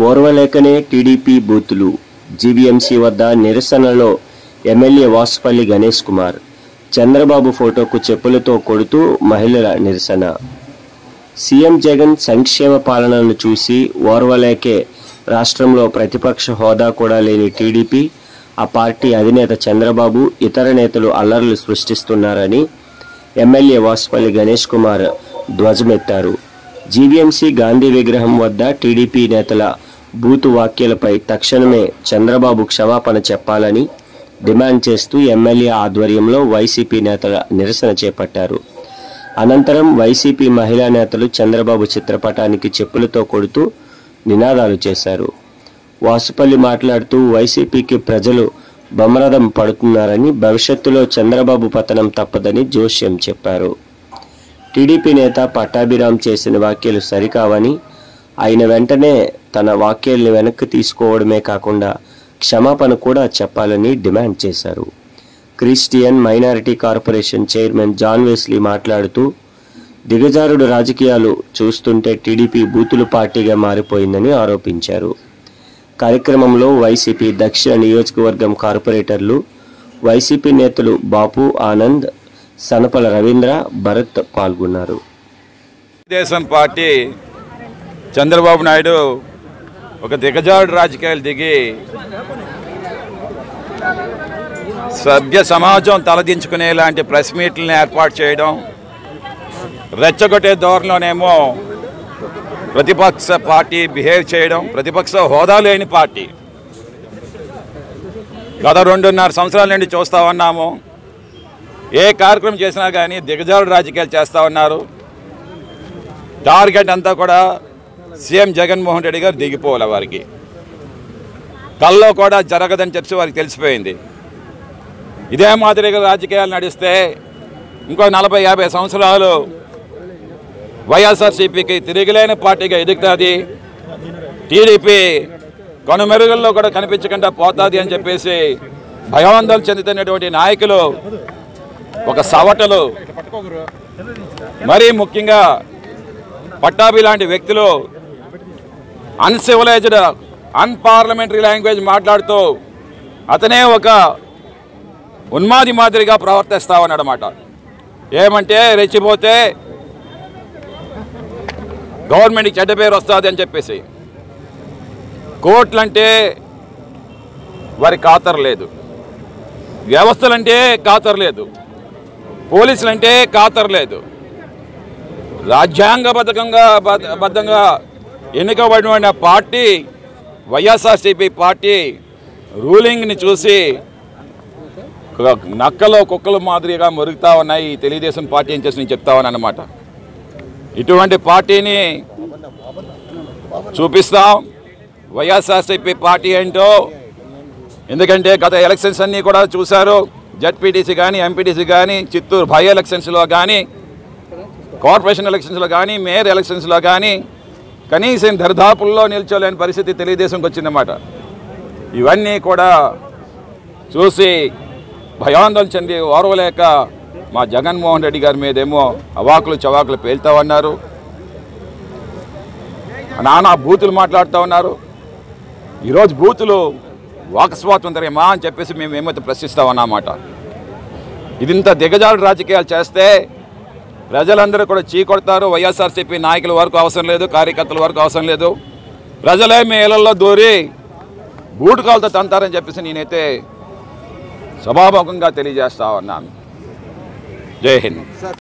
ఓర్వలేకనే TDP బూతులు GVMC వద్ద నిరసనలో ఎమ్మెల్యే వాసుపల్లి గణేష్ కుమార్ చంద్రబాబు ఫోటోకు చెప్పులతో కొడుతూ మహిళల నిరసన సీఎం జగన్ సంక్షేమ పాలనను చూసి ఓర్వలేకే రాష్ట్రంలో ప్రతిపక్ష హోదా కూడా లేని టీడీపీ ఆ పార్టీ అధినేత చంద్రబాబు ఇతర నేతలు అల్లర్లు సృష్టిస్తున్నారని ఎమ్మెల్యే వాసుపల్లి గణేష్ కుమార్ ధ్వజమెత్తారు జీవీఎంసీ గాంధీ విగ్రహం వద్ద టీడీపీ నేతల బూతు వ్యాఖ్యలపై తక్షణమే చంద్రబాబు క్షమాపణ చెప్పాలని డిమాండ్ చేస్తూ ఎమ్మెల్యే ఆధ్వర్యంలో వైసీపీ నేతల నిరసన చేపట్టారు అనంతరం వైసీపీ మహిళా నేతలు చంద్రబాబు చిత్రపటానికి చెప్పులతో కొడుతూ నినాదాలు చేశారు వాసుపల్లి మాట్లాడుతూ వైసీపీకి ప్రజలు బమరదం పడుతున్నారని భవిష్యత్తులో చంద్రబాబు పతనం తప్పదని జోష్యం చెప్పారు టీడీపీ నేత పట్టాభిరామ్ చేసిన వ్యాఖ్యలు సరికావని ఆయన వెంటనే తన వ్యాఖ్యల్ని వెనక్కి తీసుకోవడమే కాకుండా క్షమాపణ కూడా చెప్పాలని డిమాండ్ చేశారు Christian minority corporation chairman John Wesley మాట్లాడుతూ దిగజారుడు రాజకీయాలు చూస్తుంటే టీడీపీ బూతులు పార్టీగా మారిపోయిందని ఆరోపించారు కార్యక్రమంలో వైసీపీ దక్షిణ నియోజకవర్గం కార్పొరేటర్లు వైసీపీ నేతలు బాపు ఆనంద్ సనపల రవీంద్ర భరత్ పాల్గొన్నారు తెలుగుదేశం పార్టీ చంద్రబాబు నాయుడు ఒక దిగజాడు రాజకీయాలు దిగి సభ్య సమాజం తలదించుకునే లాంటి ప్రెస్ మీట్లను ఏర్పాటు చేయడం రెచ్చగొట్టే ధోరణిలోనేమో ప్రతిపక్ష పార్టీ బిహేవ్ చేయడం ప్రతిపక్ష హోదా లేని పార్టీ గత రెండున్నర సంవత్సరాల నుండి చూస్తూ ఉన్నాము ఏ కార్యక్రమం చేసినా కానీ దిగజాడు రాజకీయాలు చేస్తూ ఉన్నారు టార్గెట్ అంతా కూడా సీఎం జగన్మోహన్ రెడ్డి గారు దిగిపోవాలి వారికి కల్లో కూడా జరగదని చెప్పి వారికి తెలిసిపోయింది ఇదే మాదిరిగా రాజకీయాలు నడిస్తే ఇంకో నలభై యాభై సంవత్సరాలు వైఎస్ఆర్సీపీకి తిరిగిలేని పార్టీగా ఎదుగుతుంది టీడీపీ కనుమెరుగుల్లో కూడా కనిపించకుండా పోతుంది అని చెప్పేసి భయవందలు చెందుతున్నటువంటి నాయకులు ఒక సవటలు మరీ ముఖ్యంగా పట్టాభి లాంటి వ్యక్తులు అన్సివిలైజ్డ్ అన్పార్లమెంటరీ లాంగ్వేజ్ మాట్లాడుతూ అతనే ఒక ఉన్మాది మాదిరిగా ప్రవర్తిస్తా ఉన్నాడనమాట ఏమంటే రెచ్చిపోతే గవర్నమెంట్కి చెడ్డ పేరు వస్తుంది అని చెప్పేసి కోర్టులంటే వారి ఖాతరు లేదు వ్యవస్థలంటే ఖాతరు లేదు పోలీసులంటే ఖాతరు లేదు రాజ్యాంగబద్ధంగా బద్ధ- బద్ధంగా ఎన్నికబడిన పార్టీ వైఎస్ఆర్సీపీ పార్టీ రూలింగ్ని చూసి ఒక నక్కలో కుక్కల మాదిరిగా మురుగుతా ఉన్నాయి ఈ తెలుగుదేశం పార్టీ అని చేసి నేను చెప్తా ఉన్నాను అనమాట ఇటువంటి పార్టీని చూపిస్తాం వైఎస్ఆర్సీపీ పార్టీ ఏంటో ఎందుకంటే గత ఎలక్షన్స్ అన్నీ కూడా చూశారు జడ్పీటీసీ కానీ ఎంపీటీసీ కానీ చిత్తూరు బై ఎలక్షన్స్లో కానీ కార్పొరేషన్ ఎలక్షన్స్లో కానీ మేయర్ ఎలక్షన్స్లో కానీ కనీసం దరిదాపుల్లో నిల్చోలేని పరిస్థితి తెలుగుదేశంకి వచ్చిందన్నమాట ఇవన్నీ కూడా చూసి భయాందోళన చెంది ఓర్వలేక మా జగన్మోహన్ రెడ్డి గారి మీదేమో అవాకులు చవాకులు పేలుతా ఉన్నారు నానా బూతులు మాట్లాడుతూ ఉన్నారు ఈరోజు బూతులు వాక్ స్వాతంత్ర్యమా అని చెప్పేసి మేము ఏమైతే ప్రశ్నిస్తా ఉన్నమాట ఇదింత దిగజాడు రాజకీయాలు చేస్తే ప్రజలందరూ కూడా చీకొడతారు వైఎస్ఆర్సీపీ నాయకుల వరకు అవసరం లేదు కార్యకర్తల వరకు అవసరం లేదు ప్రజలే మీ ఇళ్లలో దూరి బూటుకాలతో తంతారని చెప్పేసి నేనైతే సభాముఖంగా తెలియజేస్తా ఉన్నాను జై హింద్